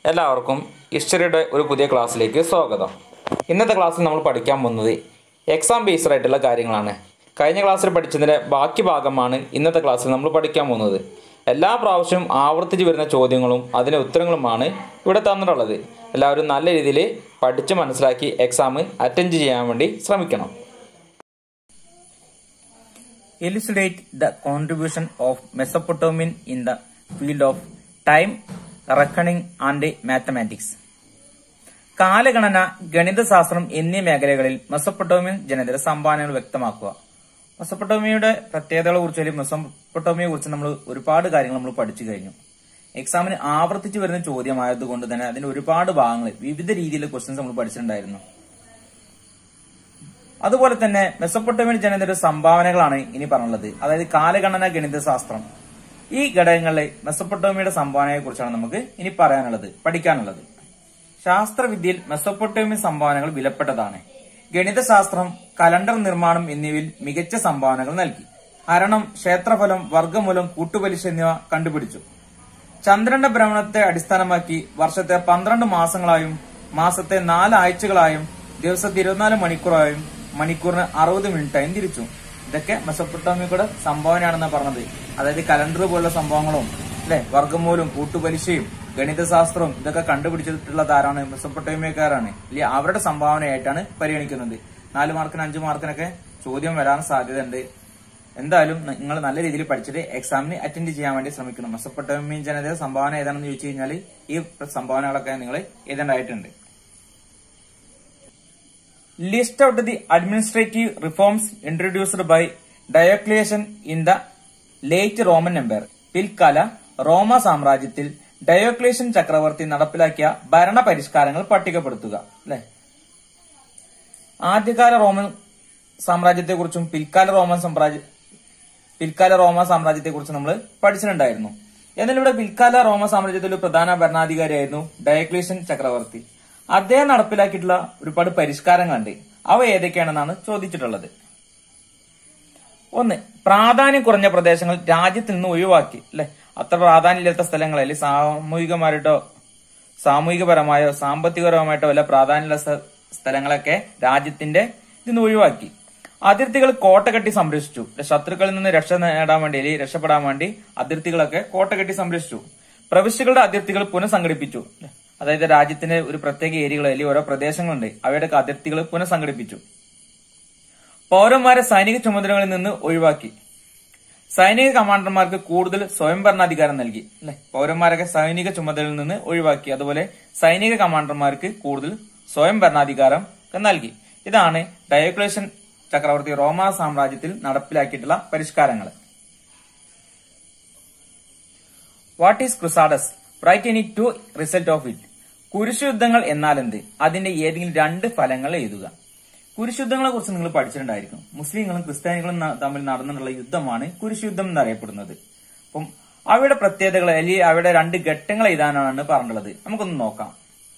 എല്ലാവർക്കും ഹിസ്റ്ററിയുടെ ഒരു പുതിയ ക്ലാസ്സിലേക്ക് സ്വാഗതം ഇന്നത്തെ ക്ലാസ്സിൽ നമ്മൾ പഠിക്കാൻ പോകുന്നത് എക്സാം ബേസ്ഡ് ആയിട്ടുള്ള കാര്യങ്ങളാണ് കഴിഞ്ഞ ക്ലാസ്സിൽ പഠിച്ചതിൻ്റെ ബാക്കി ഭാഗമാണ് ഇന്നത്തെ ക്ലാസ്സിൽ നമ്മൾ പഠിക്കാൻ പോകുന്നത് എല്ലാ പ്രാവശ്യവും ആവർത്തിച്ച് വരുന്ന ചോദ്യങ്ങളും അതിൻ്റെ ഉത്തരങ്ങളുമാണ് ഇവിടെ തന്നിട്ടുള്ളത് എല്ലാവരും നല്ല രീതിയിൽ പഠിച്ച് മനസ്സിലാക്കി എക്സാം അറ്റൻഡ് ചെയ്യാൻ വേണ്ടി ശ്രമിക്കണം elucidate the contribution of Mesopotamian in the field of time reckoning and mathematics. കാലഗണന ഗണിതശാസ്ത്രം എന്നീ മേഖലകളിൽ മെസപ്പൊട്ടോമിയൻ ജനതയുടെ സംഭാവനകൾ വ്യക്തമാക്കുക മെസപ്പൊട്ടോമിയയുടെ പ്രത്യേകതകളെ കുറിച്ച് അല്ലെങ്കിൽ മെസപ്പൊട്ടോമിയെ കുറിച്ച് നമ്മൾ ഒരുപാട് കാര്യങ്ങൾ നമ്മൾ പഠിച്ചു കഴിഞ്ഞു എക്സാമിന് ആവർത്തിച്ച് വരുന്ന ചോദ്യമായതുകൊണ്ട് തന്നെ അതിന്റെ ഒരുപാട് ഭാഗങ്ങൾ വിവിധ രീതിയിലുള്ള ക്വസ്റ്റ്യൻസ് നമ്മൾ പഠിച്ചിട്ടുണ്ടായിരുന്നു അതുപോലെ തന്നെ മെസ്സപ്പൊട്ടോമിയൻ ജനതയുടെ സംഭാവനകളാണ് ഇനി പറഞ്ഞുള്ളത് അതായത് കാലഗണന ഗണിതശാസ്ത്രം ഈ ഘടകങ്ങളിലെ മെസ്സപ്പൊട്ടോമിയുടെ സംഭാവനയെ കുറിച്ചാണ് നമുക്ക് ഇനി പറയാനുള്ളത് പഠിക്കാനുള്ളത് ശാസ്ത്രവിദ്യയിൽ മെസ്സപ്പൊട്ടോമിയൻ സംഭാവനകൾ വിലപ്പെട്ടതാണ് ഗണിതശാസ്ത്രം കലണ്ടർ നിർമ്മാണം എന്നിവയിൽ മികച്ച സംഭാവനകൾ നൽകി ഹരണം ക്ഷേത്രഫലം വർഗമൂലം കൂട്ടുപലിശ എന്നിവ കണ്ടുപിടിച്ചു ചന്ദ്രന്റെ ഭ്രമണത്തെ അടിസ്ഥാനമാക്കി വർഷത്തെ പന്ത്രണ്ട് മാസങ്ങളായും മാസത്തെ നാല് ആഴ്ചകളായും ദിവസത്തെ ഇരുപത്തിനാല് മണിക്കൂറായും മണിക്കൂറിന് അറുപത് മിനിറ്റായും തിരിച്ചു ഇതൊക്കെ മെസപ്പൊട്ടാമിയുടെ സംഭാവനയാണെന്ന് പറഞ്ഞത് അതായത് കലണ്ടർ പോലുള്ള സംഭവങ്ങളും അല്ലെ വർഗമൂലം കൂട്ടുപലിശയും ഗണിതശാസ്ത്രവും ഇതൊക്കെ കണ്ടുപിടിച്ചിട്ടുള്ളത് ആരാണ് മെസപ്പൊട്ടോമിയക്കാരാണ് ഇല്ലേ അവരുടെ സംഭാവനയായിട്ടാണ് പരിഗണിക്കുന്നത് നാല് മാർക്കിന് അഞ്ച് മാർക്കിനൊക്കെ ചോദ്യം വരാൻ സാധ്യതയുണ്ട് എന്തായാലും നിങ്ങൾ നല്ല രീതിയിൽ പഠിച്ചിട്ട് എക്സാമിന് അറ്റൻഡ് ചെയ്യാൻ വേണ്ടി ശ്രമിക്കണം മെസ്സപ്പൊട്ടോമിയൻ ജനതയുടെ സംഭാവന ഏതാണെന്ന് ചോദിച്ചു കഴിഞ്ഞാൽ ഈ സംഭാവനകളൊക്കെ നിങ്ങൾ എഴുതേണ്ടതായിട്ടുണ്ട് list out the administrative reforms introduced by Diocletian in the late Roman empire പിൽക്കാല റോമ സാമ്രാജ്യത്തിൽ ഡയോക്ലേഷ്യൻ ചക്രവർത്തി നടപ്പിലാക്കിയ ഭരണ പരിഷ്കാരങ്ങൾ പട്ടികപ്പെടുത്തുക അല്ലെ ആദ്യകാല റോമൻ സാമ്രാജ്യത്തെക്കുറിച്ചും പിൽക്കാല റോമൻ സാമ്രാജ്യ പിൽക്കാല റോമ സാമ്രാജ്യത്തെക്കുറിച്ച് നമ്മൾ പഠിച്ചിട്ടുണ്ടായിരുന്നു എന്നാൽ ഇവിടെ പിൽക്കാല റോമ സാമ്രാജ്യത്തിലെ ഒരു പ്രധാന ഭരണാധികാരിയായിരുന്നു ഡയക്ലീഷ്യൻ ചക്രവർത്തി അദ്ദേഹം നടപ്പിലാക്കിയിട്ടുള്ള ഒരുപാട് പരിഷ്കാരങ്ങളുണ്ട് അവ ഏതൊക്കെയാണെന്നാണ് ചോദിച്ചിട്ടുള്ളത് ഒന്ന് പ്രാധാന്യം കുറഞ്ഞ പ്രദേശങ്ങൾ രാജ്യത്തിൽ നിന്ന് ഒഴിവാക്കി അല്ലെ അത്ര പ്രാധാന്യമില്ലാത്ത സ്ഥലങ്ങൾ അല്ലെങ്കിൽ സാമൂഹികമായിട്ടോ സാമൂഹികപരമായോ സാമ്പത്തികപരമായിട്ടോ വല്ല പ്രാധാന്യമുള്ള സ്ഥ- സ്ഥലങ്ങളൊക്കെ രാജ്യത്തിന്റെ ഇതിന്ന് ഒഴിവാക്കി അതിർത്തികൾ കോട്ട കെട്ടി സംരക്ഷിച്ചു ശത്രുക്കളിൽ നിന്ന് രക്ഷ നേടാൻ വേണ്ടി അല്ലെങ്കിൽ രക്ഷപ്പെടാൻ വേണ്ടി അതിർത്തികളൊക്കെ കോട്ട കെട്ടി സംരക്ഷിച്ചു പ്രവിശ്യകളുടെ അതിർത്തികൾ പുനഃസംഘടിപ്പിച്ചു അതായത് രാജ്യത്തിന്റെ ഒരു പ്രത്യേക ഏരിയകൾ അല്ലെങ്കിൽ ഓരോ പ്രദേശങ്ങളുണ്ട് അവയുടെ അതിർത്തികൾ പുനഃസംഘടിപ്പിച്ചു പൗരന്മാരെ സൈനിക ചുമതലകളിൽ നിന്ന് ഒഴിവാക്കി സൈനിക കമാൻഡർമാർക്ക് കൂടുതൽ സ്വയംഭരണാധികാരം നൽകി അല്ലെ പൗരന്മാരൊക്കെ സൈനിക ചുമതലയിൽ നിന്ന് ഒഴിവാക്കി അതുപോലെ സൈനിക കമാൻഡർമാർക്ക് കൂടുതൽ സ്വയം ഭരണാധികാരം ഒക്കെ നൽകി ഇതാണ് ഡയോക്ലേഷൻ ചക്രവർത്തി റോമ സാമ്രാജ്യത്തിൽ നടപ്പിലാക്കിയിട്ടുള്ള പരിഷ്കാരങ്ങൾ what is crusades write any two result of it കുരിശുയുദ്ധങ്ങൾ എന്നാൽ എന്ത് അതിന്റെ ഏതെങ്കിലും രണ്ട് ഫലങ്ങൾ എഴുതുക കുരിശുദ്ധങ്ങളെ കുറിച്ച് നിങ്ങൾ പഠിച്ചിട്ടുണ്ടായിരിക്കും മുസ്ലിങ്ങളും ക്രിസ്ത്യാനികളും ന- തമ്മിൽ നടന്നിട്ടുള്ള യുദ്ധമാണ് കുരിശുയുദ്ധം എന്നറിയപ്പെടുന്നത് അപ്പം അവയുടെ പ്രത്യേകതകൾ അല്ലെങ്കിൽ അവയുടെ രണ്ട് ഘട്ടങ്ങൾ എഴുതാനാണ് പറഞ്ഞിട്ടുള്ളത് നമുക്കൊന്ന് നോക്കാം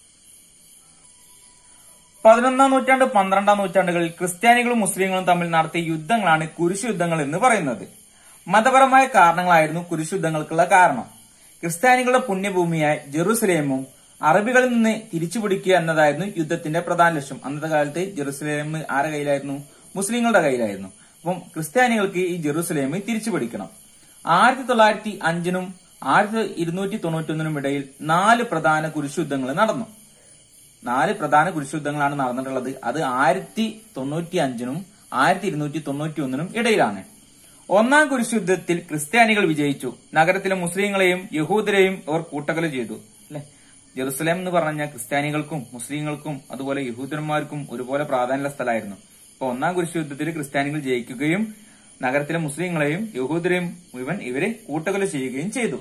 പതിനൊന്നാം നൂറ്റാണ്ട് പന്ത്രണ്ടാം നൂറ്റാണ്ടുകളിൽ ക്രിസ്ത്യാനികളും മുസ്ലിങ്ങളും തമ്മിൽ നടത്തിയ യുദ്ധങ്ങളാണ് കുരിശുയുദ്ധങ്ങൾ എന്ന് പറയുന്നത് മതപരമായ കാരണങ്ങളായിരുന്നു കുരിശുദ്ധങ്ങൾക്കുള്ള കാരണം ക്രിസ്ത്യാനികളുടെ പുണ്യഭൂമിയായ ജെറുസലേമും അറബികളിൽ നിന്ന് തിരിച്ചുപിടിക്കുക എന്നതായിരുന്നു യുദ്ധത്തിന്റെ പ്രധാന ലക്ഷ്യം അന്നത്തെ കാലത്ത് ജെറുസലേം ആരുടെ കയ്യിലായിരുന്നു മുസ്ലിങ്ങളുടെ കയ്യിലായിരുന്നു അപ്പം ക്രിസ്ത്യാനികൾക്ക് ഈ ജെറുസലേം തിരിച്ചുപിടിക്കണം ആയിരത്തി തൊള്ളായിരത്തി അഞ്ചിനും ആയിരത്തി ഇരുന്നൂറ്റി തൊണ്ണൂറ്റി ഒന്നിനും ഇടയിൽ നാല് പ്രധാന കുരിശുദ്ധങ്ങൾ നടന്നു നാല് പ്രധാന കുരിശുദ്ധങ്ങളാണ് നടന്നിട്ടുള്ളത് അത് ആയിരത്തി തൊണ്ണൂറ്റി അഞ്ചിനും ആയിരത്തി ഇരുന്നൂറ്റി തൊണ്ണൂറ്റി ഒന്നിനും ഇടയിലാണ് ഒന്നാം കുരിശുദ്ധത്തിൽ ക്രിസ്ത്യാനികൾ വിജയിച്ചു നഗരത്തിലെ മുസ്ലിങ്ങളെയും യഹൂദരെയും അവർ കൂട്ടക്കൊല ചെയ്തു അല്ലെ ജെറുസലേം എന്ന് പറഞ്ഞാൽ ക്രിസ്ത്യാനികൾക്കും മുസ്ലിങ്ങൾക്കും അതുപോലെ യഹൂദന്മാർക്കും ഒരുപോലെ പ്രാധാന്യമുള്ള സ്ഥലമായിരുന്നു അപ്പൊ ഒന്നാം കുരിശുദ്ധത്തിൽ ക്രിസ്ത്യാനികൾ ജയിക്കുകയും നഗരത്തിലെ മുസ്ലിങ്ങളെയും യഹൂദരെയും മുഴുവൻ ഇവരെ കൂട്ടക്കൊല ചെയ്യുകയും ചെയ്തു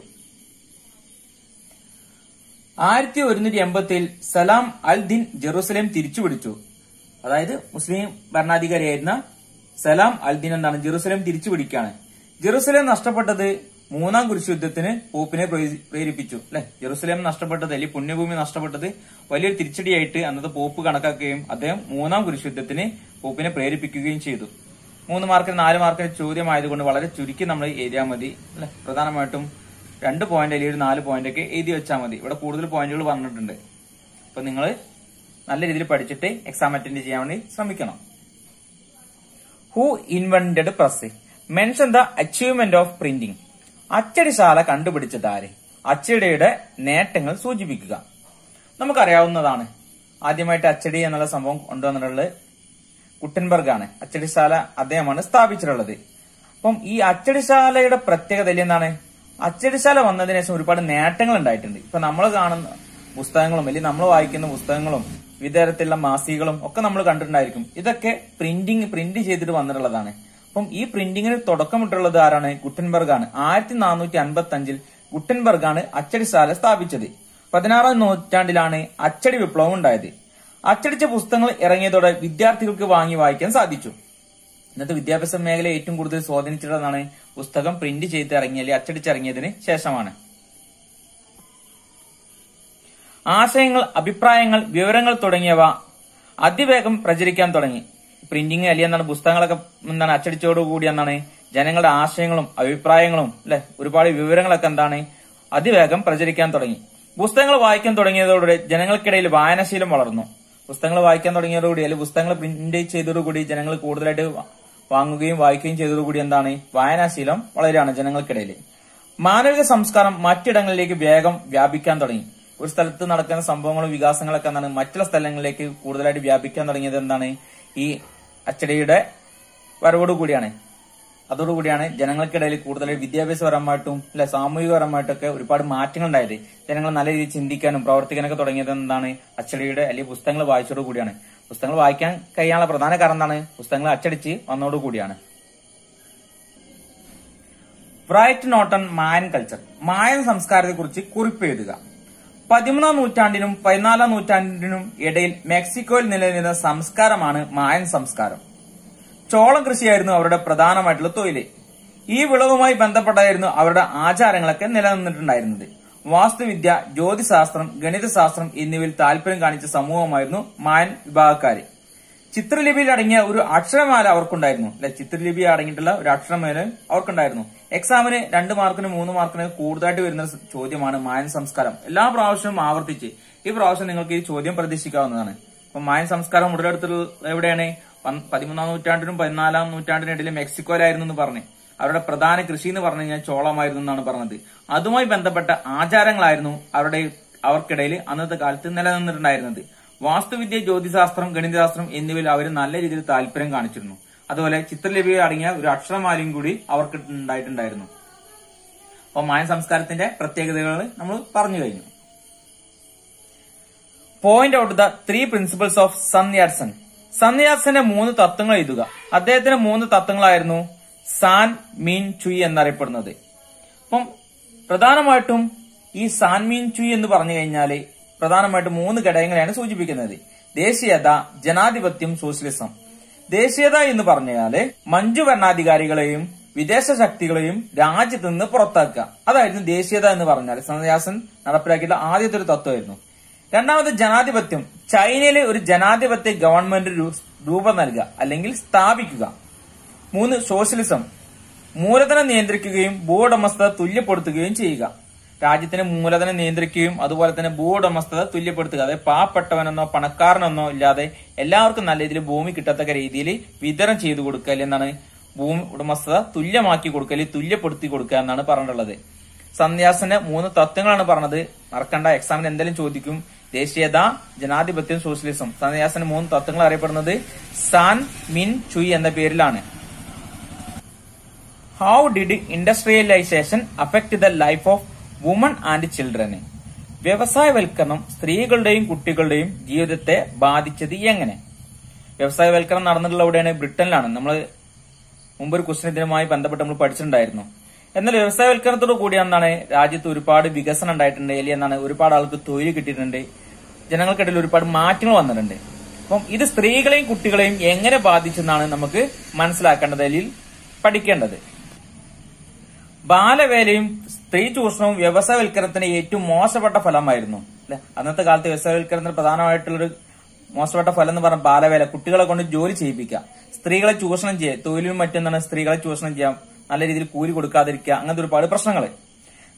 ആയിരത്തി ഒരുന്നൂറ്റി എൺപത്തിയിൽ സലാം അൽ ദിൻ ജെറൂസലേം തിരിച്ചുപിടിച്ചു അതായത് മുസ്ലിം ഭരണാധികാരിയായിരുന്ന സലാം അൽ ദിൻ എന്താണ് ജെറൂസലേം തിരിച്ചുപിടിക്കുകയാണ് ജെറൂസലേം നഷ്ടപ്പെട്ടത് മൂന്നാം കുരിശുദ്ധത്തിന് പോപ്പിനെ പ്രേ- പ്രേരിപ്പിച്ചു അല്ലെ ജെറൂസലേം നഷ്ടപ്പെട്ടത് അല്ലെങ്കിൽ പുണ്യഭൂമി നഷ്ടപ്പെട്ടത് വലിയൊരു തിരിച്ചടിയായിട്ട് അന്നത്തെ പോപ്പ് കണക്കാക്കുകയും അദ്ദേഹം മൂന്നാം കുരിശുദ്ധത്തിന് പോപ്പിനെ പ്രേരിപ്പിക്കുകയും ചെയ്തു മൂന്ന് മാർക്കിന് നാല് മാർക്കിന് ചോദ്യമായതുകൊണ്ട് വളരെ ചുരുക്കി നമ്മൾ എഴുതിയാൽ മതി അല്ലെ പ്രധാനമായിട്ടും രണ്ട് പോയിന്റ് അല്ലെങ്കിൽ ഒരു നാല് പോയിന്റ് ഒക്കെ എഴുതി വെച്ചാൽ മതി ഇവിടെ കൂടുതൽ പോയിന്റുകൾ പറഞ്ഞിട്ടുണ്ട് അപ്പൊ നിങ്ങൾ നല്ല രീതിയിൽ പഠിച്ചിട്ട് എക്സാം അറ്റൻഡ് ചെയ്യാൻ വേണ്ടി ശ്രമിക്കണം who invented press mention the achievement of printing അച്ചടിശാല കണ്ടുപിടിച്ചത് ആര് അച്ചടിയുടെ നേട്ടങ്ങൾ സൂചിപ്പിക്കുക നമുക്കറിയാവുന്നതാണ് ആദ്യമായിട്ട് അച്ചടി എന്നുള്ള സംഭവം കൊണ്ടുവന്നിട്ടുള്ളത് കുട്ടൻബർഗ് ആണ് അച്ചടിശാല അദ്ദേഹമാണ് സ്ഥാപിച്ചിട്ടുള്ളത് അപ്പം ഈ അച്ചടിശാലയുടെ പ്രത്യേകത എന്താണ് അച്ചടിശാല വന്നതിന് ശേഷം ഒരുപാട് നേട്ടങ്ങൾ ഉണ്ടായിട്ടുണ്ട് ഇപ്പൊ നമ്മൾ കാണുന്ന പുസ്തകങ്ങളും അല്ലെങ്കിൽ നമ്മൾ വായിക്കുന്ന പുസ്തകങ്ങളും വിവിധ തരത്തിലുള്ള മാസികകളും ഒക്കെ നമ്മൾ കണ്ടിട്ടുണ്ടായിരിക്കും ഇതൊക്കെ പ്രിന്റിംഗ് പ്രിന്റ് ചെയ്തിട്ട് വന്നിട്ടുള്ളതാണ് അപ്പം ഈ പ്രിന്റിങ്ങിന് തുടക്കമിട്ടുള്ളത് ആരാണ് ഗുട്ടൻബർഗ് ആണ് ആയിരത്തി നാനൂറ്റി അൻപത്തി അഞ്ചിൽ ഗുട്ടൻബർഗ് ആണ് അച്ചടിശാല സ്ഥാപിച്ചത് പതിനാറാം നൂറ്റാണ്ടിലാണ് അച്ചടി വിപ്ലവം ഉണ്ടായത് അച്ചടിച്ച പുസ്തകങ്ങൾ ഇറങ്ങിയതോടെ വിദ്യാർത്ഥികൾക്ക് വാങ്ങി വായിക്കാൻ സാധിച്ചു ഇന്നത്തെ വിദ്യാഭ്യാസ മേഖല ഏറ്റവും കൂടുതൽ സ്വാധീനിച്ചിട്ടുള്ളതാണ് പുസ്തകം പ്രിന്റ് ചെയ്ത് ഇറങ്ങിയ അല്ലെങ്കിൽ അച്ചടിച്ചിറങ്ങിയതിന് ശേഷമാണ് ആശയങ്ങൾ അഭിപ്രായങ്ങൾ വിവരങ്ങൾ തുടങ്ങിയവ അതിവേഗം പ്രചരിക്കാൻ തുടങ്ങി പ്രിന്റിംഗ് അല്ലെങ്കിൽ എന്താണ് പുസ്തകങ്ങളൊക്കെ എന്താണ് അച്ചടിച്ചോടുകൂടി എന്താണ് ജനങ്ങളുടെ ആശയങ്ങളും അഭിപ്രായങ്ങളും അല്ലെ ഒരുപാട് വിവരങ്ങളൊക്കെ എന്താണ് അതിവേഗം പ്രചരിക്കാൻ തുടങ്ങി പുസ്തകങ്ങൾ വായിക്കാൻ തുടങ്ങിയതോടെ ജനങ്ങൾക്കിടയിൽ വായനാശീലം വളർന്നു പുസ്തകങ്ങൾ വായിക്കാൻ തുടങ്ങിയതോടുകൂടി അല്ലെങ്കിൽ പുസ്തകങ്ങൾ പ്രിന്റ് ചെയ്തതോടുകൂടി ജനങ്ങൾ കൂടുതലായിട്ട് വാങ്ങുകയും വായിക്കുകയും ചെയ്തതോടുകൂടി എന്താണ് വായനാശീലം വളരെയാണ് ജനങ്ങൾക്കിടയിൽ മാനവിക സംസ്കാരം മറ്റിടങ്ങളിലേക്ക് വേഗം വ്യാപിക്കാൻ തുടങ്ങി ഒരു സ്ഥലത്ത് നടക്കുന്ന സംഭവങ്ങളും വികാസങ്ങളൊക്കെ എന്താണ് മറ്റുള്ള സ്ഥലങ്ങളിലേക്ക് കൂടുതലായിട്ട് വ്യാപിക്കാൻ തുടങ്ങിയത് എന്താണ് ഈ അച്ചടിയുടെ വരവോടുകൂടിയാണ് അതോടുകൂടിയാണ് ജനങ്ങൾക്കിടയിൽ കൂടുതൽ വിദ്യാഭ്യാസപരമായിട്ടും അല്ലെ സാമൂഹികപരമായിട്ടൊക്കെ ഒരുപാട് മാറ്റങ്ങൾ ഉണ്ടായത് ജനങ്ങൾ നല്ല രീതിയിൽ ചിന്തിക്കാനും പ്രവർത്തിക്കാനൊക്കെ തുടങ്ങിയത് എന്താണ് അച്ചടിയുടെ അല്ലെങ്കിൽ പുസ്തകങ്ങൾ വായിച്ചതോടുകൂടിയാണ് പുസ്തകങ്ങൾ വായിക്കാൻ കഴിയാനുള്ള പ്രധാന കാരണം എന്താണ് പുസ്തകങ്ങൾ അച്ചടിച്ച് വന്നതോടുകൂടിയാണ് write note on Mayan culture Mayan സംസ്കാരത്തെ കുറിച്ച് കുറിപ്പ് എഴുതുക പതിമൂന്നാം നൂറ്റാണ്ടിനും പതിനാലാം നൂറ്റാണ്ടിനും ഇടയിൽ മെക്സിക്കോയിൽ നിലനിന്ന സംസ്കാരമാണ് മായൻ സംസ്കാരം ചോളം കൃഷിയായിരുന്നു അവരുടെ പ്രധാനമായിട്ടുള്ള തൊഴില് ഈ വിളവുമായി ബന്ധപ്പെട്ടായിരുന്നു അവരുടെ ആചാരങ്ങളൊക്കെ നിലനിന്നിട്ടുണ്ടായിരുന്നത് വാസ്തുവിദ്യ ജ്യോതിശാസ്ത്രം ഗണിതശാസ്ത്രം എന്നിവയിൽ താല്പര്യം കാണിച്ച സമൂഹമായിരുന്നു മായൻ വിഭാഗക്കാര് ചിത്രലിപിയിൽ അടങ്ങിയ ഒരു അക്ഷരമാല അവർക്കുണ്ടായിരുന്നു അല്ലെ ചിത്രലിപി അടങ്ങിയിട്ടുള്ള ഒരു അക്ഷരമാല അവർക്കുണ്ടായിരുന്നു എക്സാമിന് രണ്ട് മാർക്കിന് മൂന്ന് മാർക്കിന് കൂടുതലായിട്ട് വരുന്ന ചോദ്യമാണ് മായൻ സംസ്കാരം എല്ലാ പ്രാവശ്യവും ആവർത്തിച്ച് ഈ പ്രാവശ്യം നിങ്ങൾക്ക് ഈ ചോദ്യം പ്രതീക്ഷിക്കാവുന്നതാണ് അപ്പൊ മായൻ സംസ്കാരം ഉടലെടുത്തുള്ള എവിടെയാണ് പന്ത് പതിമൂന്നാം നൂറ്റാണ്ടിനും പതിനാലാം നൂറ്റാണ്ടിനും ഇടയിൽ മെക്സിക്കോയിലായിരുന്നു എന്ന് പറഞ്ഞു അവരുടെ പ്രധാന കൃഷി എന്ന് പറഞ്ഞു കഴിഞ്ഞാൽ ചോളമായിരുന്നു എന്നാണ് പറഞ്ഞത് അതുമായി ബന്ധപ്പെട്ട ആചാരങ്ങളായിരുന്നു അവരുടെ അവർക്കിടയിൽ അന്നത്തെ കാലത്ത് നിലനിന്നിട്ടുണ്ടായിരുന്നത് വാസ്തുവിദ്യ ജ്യോതിശാസ്ത്രം ഗണിതശാസ്ത്രം എന്നിവയിൽ അവർ നല്ല രീതിയിൽ താല്പര്യം കാണിച്ചിരുന്നു അതുപോലെ ചിത്രലിപിയിൽ അടങ്ങിയ ഒരു അക്ഷരമാലയും കൂടി അവർക്ക് ഉണ്ടായിട്ടുണ്ടായിരുന്നു അപ്പൊ മായൻ സംസ്കാരത്തിന്റെ പ്രത്യേകതകൾ നമ്മൾ പറഞ്ഞു കഴിഞ്ഞു point out the three principles of Sun Yat sen സൺയാഡ്സന്റെ മൂന്ന് തത്വങ്ങൾ എഴുതുക അദ്ദേഹത്തിന്റെ മൂന്ന് തത്വങ്ങളായിരുന്നു സാൻ മീൻ ചുയി എന്നറിയപ്പെടുന്നത് അപ്പം പ്രധാനമായിട്ടും ഈ സാൻ മീൻ ചുയി എന്ന് പറഞ്ഞു കഴിഞ്ഞാല് പ്രധാനമായിട്ടും മൂന്ന് ഘടകങ്ങളെയാണ് സൂചിപ്പിക്കുന്നത് ദേശീയത ജനാധിപത്യം സോഷ്യലിസം ദേശീയത എന്ന് പറഞ്ഞാല് മഞ്ജു ഭരണാധികാരികളെയും വിദേശ ശക്തികളെയും രാജ്യത്ത് നിന്ന് പുറത്താക്കുക അതായിരുന്നു ദേശീയത എന്ന് പറഞ്ഞാൽ സന്യാസൻ നടപ്പിലാക്കിയിട്ടുള്ള ആദ്യത്തെ ഒരു തത്വമായിരുന്നു രണ്ടാമത് ജനാധിപത്യം ചൈനയിലെ ഒരു ജനാധിപത്യ ഗവൺമെന്റ് രൂ- രൂപം നൽകുക അല്ലെങ്കിൽ സ്ഥാപിക്കുക മൂന്ന് സോഷ്യലിസം മൂലധനം നിയന്ത്രിക്കുകയും ഭൂവുടമസ്ഥത തുല്യപ്പെടുത്തുകയും ചെയ്യുക രാജ്യത്തിന് മൂലധനം നിയന്ത്രിക്കുകയും അതുപോലെ തന്നെ ഭൂവുടമസ്ഥത തുല്യപ്പെടുത്തുക അതായത് പാവപ്പെട്ടവനെന്നോ പണക്കാരനെന്നോ ഇല്ലാതെ എല്ലാവർക്കും നല്ല രീതിയിൽ ഭൂമി കിട്ടത്തക്ക രീതിയിൽ വിതരണം ചെയ്തു കൊടുക്കുക അല്ലെങ്കിൽ എന്താണ് ഭൂമി ഉടമസ്ഥത തുല്യമാക്കി കൊടുക്കുക അല്ലെങ്കിൽ തുല്യപ്പെടുത്തി കൊടുക്കുക എന്നാണ് പറഞ്ഞിട്ടുള്ളത് സന്യാസിന്റെ മൂന്ന് തത്വങ്ങളാണ് പറഞ്ഞത് മറക്കണ്ട എക്സാമിന് എന്തെങ്കിലും ചോദിക്കും ദേശീയത ജനാധിപത്യം സോഷ്യലിസം സന്യാസിന്റെ മൂന്ന് തത്വങ്ങൾ അറിയപ്പെടുന്നത് സാൻ മിൻ ചുയ് എന്ന പേരിലാണ് how did industrialisation affect the life of woman and children വ്യവസായവൽക്കരണം സ്ത്രീകളുടെയും കുട്ടികളുടെയും ജീവിതത്തെ ബാധിച്ചത് എങ്ങനെ വ്യവസായവൽക്കരണം നടന്നിട്ടുള്ള എവിടെയാണ് ബ്രിട്ടനിലാണ് നമ്മൾ മുമ്പ് ഒരു ക്വസ്റ്റ്യൻ ഇതിനുമായി ബന്ധപ്പെട്ട് നമ്മൾ പഠിച്ചിട്ടുണ്ടായിരുന്നു എന്നാൽ വ്യവസായവൽക്കരണത്തോടു കൂടി എന്താണ് രാജ്യത്ത് ഒരുപാട് വികസനം ഉണ്ടായിട്ടുണ്ട് അല്ലെങ്കിൽ എന്താണ് ഒരുപാട് ആൾക്ക് തൊഴിൽ കിട്ടിയിട്ടുണ്ട് ജനങ്ങൾക്കിടയിൽ ഒരുപാട് മാറ്റങ്ങൾ വന്നിട്ടുണ്ട് അപ്പം ഇത് സ്ത്രീകളെയും കുട്ടികളെയും എങ്ങനെ ബാധിച്ചെന്നാണ് നമുക്ക് മനസ്സിലാക്കേണ്ടത് അല്ലെങ്കിൽ പഠിക്കേണ്ടത് ബാലവേലയും സ്ത്രീ ചൂഷണവും വ്യവസായവൽക്കരണത്തിന് ഏറ്റവും മോശപ്പെട്ട ഫലമായിരുന്നു അല്ലെ അന്നത്തെ കാലത്ത് വ്യവസായവൽക്കരണത്തിന് പ്രധാനമായിട്ടുള്ളൊരു മോശപ്പെട്ട ഫലം എന്ന് പറഞ്ഞ ബാലവേല കുട്ടികളെ കൊണ്ട് ജോലി ചെയ്യിപ്പിക്കുക സ്ത്രീകളെ ചൂഷണം ചെയ്യുക തൊഴിലും മറ്റെന്താണ് സ്ത്രീകളെ ചൂഷണം ചെയ്യാം നല്ല രീതിയിൽ കൂലി കൊടുക്കാതിരിക്കുക അങ്ങനത്തെ ഒരുപാട് പ്രശ്നങ്ങൾ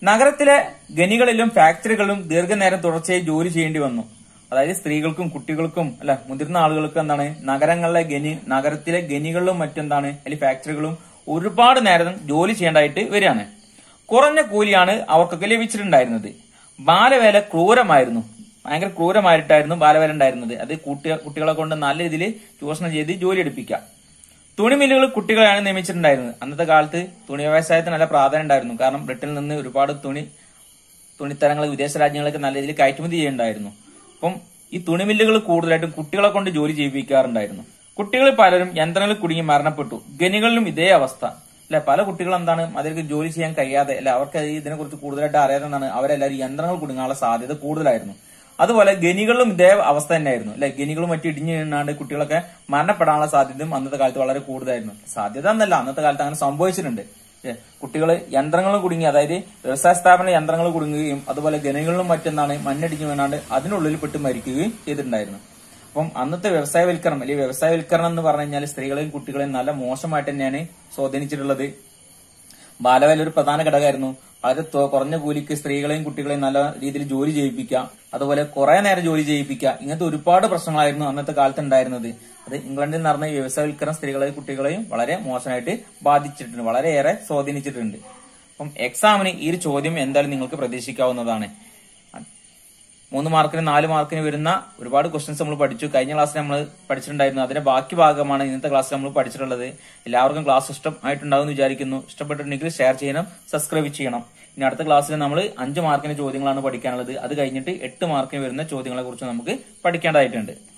നഗരത്തിലെ ഖനികളിലും ഫാക്ടറികളിലും ദീർഘനേരം തുടർച്ചയായി ജോലി ചെയ്യേണ്ടി വന്നു അതായത് സ്ത്രീകൾക്കും കുട്ടികൾക്കും അല്ല മുതിർന്ന ആളുകൾക്കും എന്താണ് നഗരങ്ങളിലെ ഖനി നഗരത്തിലെ ഖനികളിലും മറ്റെന്താണ് അല്ലെങ്കിൽ ഫാക്ടറികളും ഒരുപാട് നേരം ജോലി ചെയ്യേണ്ടതായിട്ട് വരികയാണ് കുറഞ്ഞ കൂലിയാണ് അവർക്കൊക്കെ ലഭിച്ചിട്ടുണ്ടായിരുന്നത് ബാലവേല ക്രൂരമായിരുന്നു ഭയങ്കര ക്രൂരമായിട്ടായിരുന്നു ബാലവേല ഉണ്ടായിരുന്നത് അത് കുട്ടിക കുട്ടികളെ കൊണ്ട് നല്ല രീതിയിൽ ചൂഷണം ചെയ്ത് ജോലി എടുപ്പിക്കാം തുണിമില്ലുകൾ കുട്ടികളെയാണ് നിയമിച്ചിട്ടുണ്ടായിരുന്നത് അന്നത്തെ കാലത്ത് തുണി വ്യവസായത്തിന് നല്ല പ്രാധാന്യം ഉണ്ടായിരുന്നു കാരണം ബ്രിട്ടനിൽ നിന്ന് ഒരുപാട് തുണി തുണിത്തരങ്ങൾ വിദേശ രാജ്യങ്ങളിലേക്ക് നല്ല രീതിയിൽ കയറ്റുമതി ചെയ്യുന്നുണ്ടായിരുന്നു അപ്പം ഈ തുണിമില്ലുകൾ കൂടുതലായിട്ടും കുട്ടികളെ കൊണ്ട് ജോലി ചെയ്യിപ്പിക്കാറുണ്ടായിരുന്നു കുട്ടികൾ പലരും യന്ത്രങ്ങളിൽ കുടുങ്ങി മരണപ്പെട്ടു ഖനികളിലും ഇതേ അവസ്ഥ അല്ലെ പല കുട്ടികളും എന്താണ് അതിലേക്ക് ജോലി ചെയ്യാൻ കഴിയാതെ അല്ലെ അവർക്ക് ഇതിനെ കുറിച്ച് കൂടുതലായിട്ട് അറിയാതെ എന്താണ് അവരെല്ലാവരും യന്ത്രങ്ങൾ കുടുങ്ങാനുള്ള സാധ്യത കൂടുതലായിരുന്നു അതുപോലെ ഗനികളിലും ഇതേ അവസ്ഥ തന്നെയായിരുന്നു അല്ലെ ഗനികളും മറ്റും ഇടിഞ്ഞു വീണാണ്ട് കുട്ടികളൊക്കെ മരണപ്പെടാനുള്ള സാധ്യതയും അന്നത്തെ കാലത്ത് വളരെ കൂടുതലായിരുന്നു സാധ്യത എന്നല്ല അന്നത്തെ കാലത്ത് അങ്ങനെ സംഭവിച്ചിട്ടുണ്ട് കുട്ടികൾ യന്ത്രങ്ങളും കുടുങ്ങി അതായത് വ്യവസായ സ്ഥാപന യന്ത്രങ്ങൾ കുടുങ്ങുകയും അതുപോലെ ഗനികളിലും മറ്റെന്താണ് മണ്ണിടിഞ്ഞു വീണാണ്ട് അതിനുള്ളിൽ പെട്ട് മരിക്കുകയും ചെയ്തിട്ടുണ്ടായിരുന്നു അപ്പം അന്നത്തെ വ്യവസായവൽക്കരണം അല്ലെങ്കിൽ വ്യവസായവൽക്കരണം എന്ന് പറഞ്ഞു കഴിഞ്ഞാൽ സ്ത്രീകളെയും കുട്ടികളെയും നല്ല മോശമായിട്ട് തന്നെയാണ് സ്വാധീനിച്ചിട്ടുള്ളത് ബാലവേല ഒരു പ്രധാന ഘടകമായിരുന്നു വളരെ തൊ- കുറഞ്ഞ കൂലിക്ക് സ്ത്രീകളെയും കുട്ടികളെയും നല്ല രീതിയിൽ ജോലി ചെയ്യിപ്പിക്കുക അതുപോലെ കുറെ നേരം ജോലി ചെയ്യിപ്പിക്കുക ഇങ്ങനത്തെ ഒരുപാട് പ്രശ്നങ്ങളായിരുന്നു അന്നത്തെ കാലത്ത് ഉണ്ടായിരുന്നത് അത് ഇംഗ്ലണ്ടിൽ നടന്ന ഈ വ്യവസായവൽക്കരണം സ്ത്രീകളെയും കുട്ടികളെയും വളരെ മോശമായിട്ട് ബാധിച്ചിട്ടുണ്ട് വളരെയേറെ സ്വാധീനിച്ചിട്ടുണ്ട് അപ്പം എക്സാമിന് ഈ ഒരു ചോദ്യം എന്തായാലും നിങ്ങൾക്ക് പ്രതീക്ഷിക്കാവുന്നതാണ് മൂന്ന് മാർക്കിന് നാല് മാർക്കിന് വരുന്ന ഒരുപാട് ക്വസ്റ്റ്യൻസ് നമ്മൾ പഠിച്ചു കഴിഞ്ഞ ക്ലാസ്സിൽ നമ്മൾ പഠിച്ചിട്ടുണ്ടായിരുന്നു അതിന്റെ ബാക്കി ഭാഗമാണ് ഇന്നത്തെ ക്ലാസ്സിൽ നമ്മൾ പഠിച്ചിട്ടുള്ളത് എല്ലാവർക്കും ക്ലാസ് ഇഷ്ടമായിട്ടുണ്ടാവും എന്ന് വിചാരിക്കുന്നു ഇഷ്ടപ്പെട്ടിട്ടുണ്ടെങ്കിൽ ഷെയർ ചെയ്യണം സബ്സ്ക്രൈബ് ചെയ്യണം ഇനി അടുത്ത ക്ലാസ്സിൽ നമ്മൾ അഞ്ച് മാർക്കിന് ചോദ്യങ്ങളാണ് പഠിക്കാനുള്ളത് അത് കഴിഞ്ഞിട്ട് എട്ട് മാർക്കിന് വരുന്ന ചോദ്യങ്ങളെ കുറിച്ച് നമുക്ക് പഠിക്കേണ്ടതായിട്ടുണ്ട്